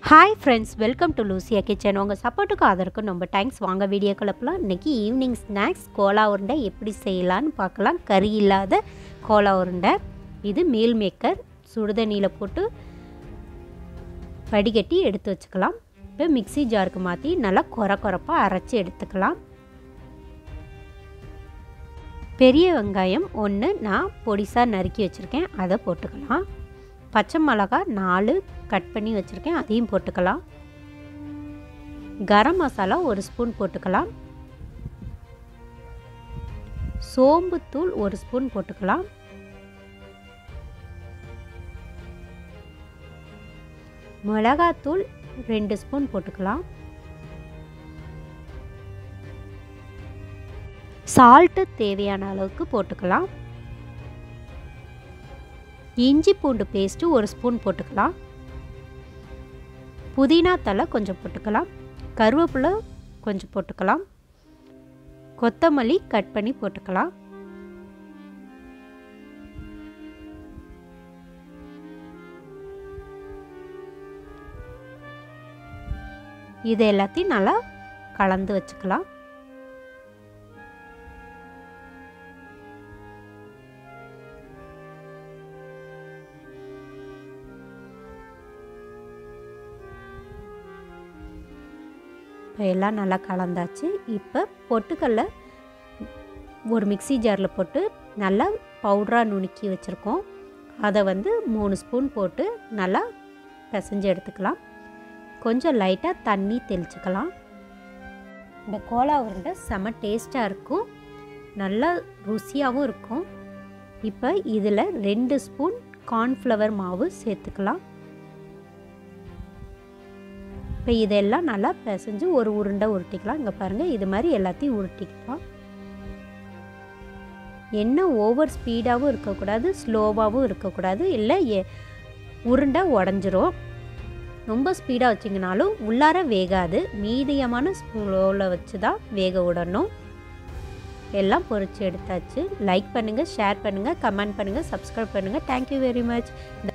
hi friends welcome to Lucia kitchen உங்கள் சப்போர்ட்டுக்கு அதற்கு ரொம்ப தேங்க்ஸ் வாங்க வீடியோ கிளப்பலாம் இன்றைக்கி ஈவினிங் ஸ்நாக்ஸ் கோலா உருண்டை எப்படி செய்யலான்னு பார்க்கலாம் கறி இல்லாத கோலா உருண்டை இது மீல் மேக்கர் சுடுதண்ணியில் போட்டு வடிகட்டி எடுத்து வச்சுக்கலாம் இப்போ மிக்ஸி ஜாருக்கு மாற்றி நல்லா குறை குறைப்பாக அரைச்சி எடுத்துக்கலாம் பெரிய வெங்காயம் ஒன்று நான் பொடிசாக நறுக்கி வச்சுருக்கேன் அதை போட்டுக்கலாம் பச்சை மிளகா நாலு கட் பண்ணி வச்சுருக்கேன் அதையும் போட்டுக்கலாம் கரம் மசாலா ஒரு ஸ்பூன் போட்டுக்கலாம் சோம்புத்தூள் ஒரு ஸ்பூன் போட்டுக்கலாம் மிளகாத்தூள் ரெண்டு ஸ்பூன் போட்டுக்கலாம் சால்ட்டு தேவையான அளவுக்கு போட்டுக்கலாம் இஞ்சி பூண்டு பேஸ்ட்டு ஒரு ஸ்பூன் போட்டுக்கலாம் புதினா தலை கொஞ்சம் போட்டுக்கலாம் கருவேப்பிலை கொஞ்சம் போட்டுக்கலாம் கொத்தமல்லி கட் பண்ணி போட்டுக்கலாம் இது எல்லாத்தையும் நல்லா கலந்து வச்சுக்கலாம் இப்போ எல்லாம் நல்லா கலந்தாச்சு இப்போ பொட்டுக்கல்ல ஒரு மிக்சி ஜாரில் போட்டு நல்லா பவுடராக நுணுக்கி வச்சுருக்கோம் அதை வந்து மூணு ஸ்பூன் போட்டு நல்லா பிசைஞ்சு எடுத்துக்கலாம் கொஞ்சம் லைட்டாக தண்ணி தெளிச்சுக்கலாம் இந்த கோலா உருண்டை செம டேஸ்ட்டாக இருக்கும் நல்லா ருசியாகவும் இருக்கும் இப்போ இதில் ரெண்டு ஸ்பூன் கார்ன்ஃப்ளவர் மாவு சேர்த்துக்கலாம் இப்போ இதெல்லாம் நல்லா பிசைஞ்சு ஒரு உருண்டை உருட்டிக்கலாம் இங்கே பாருங்கள் இது மாதிரி எல்லாத்தையும் உருட்டிக்கலாம் எண்ணெய் ஓவர் ஸ்பீடாகவும் இருக்கக்கூடாது ஸ்லோவாகவும் இருக்கக்கூடாது இல்லை எ உருண்டை உடஞ்சிரும் ரொம்ப ஸ்பீடாக வச்சிங்கனாலும் உள்ளார வேகாது மீடியமான ஸ்லோவில் வச்சு தான் வேக விடணும் எல்லாம் பொறிச்சு எடுத்தாச்சு லைக் பண்ணுங்கள் ஷேர் பண்ணுங்கள் கமெண்ட் பண்ணுங்கள் சப்ஸ்கிரைப் பண்ணுங்கள் தேங்க்யூ வெரி மச் இந்த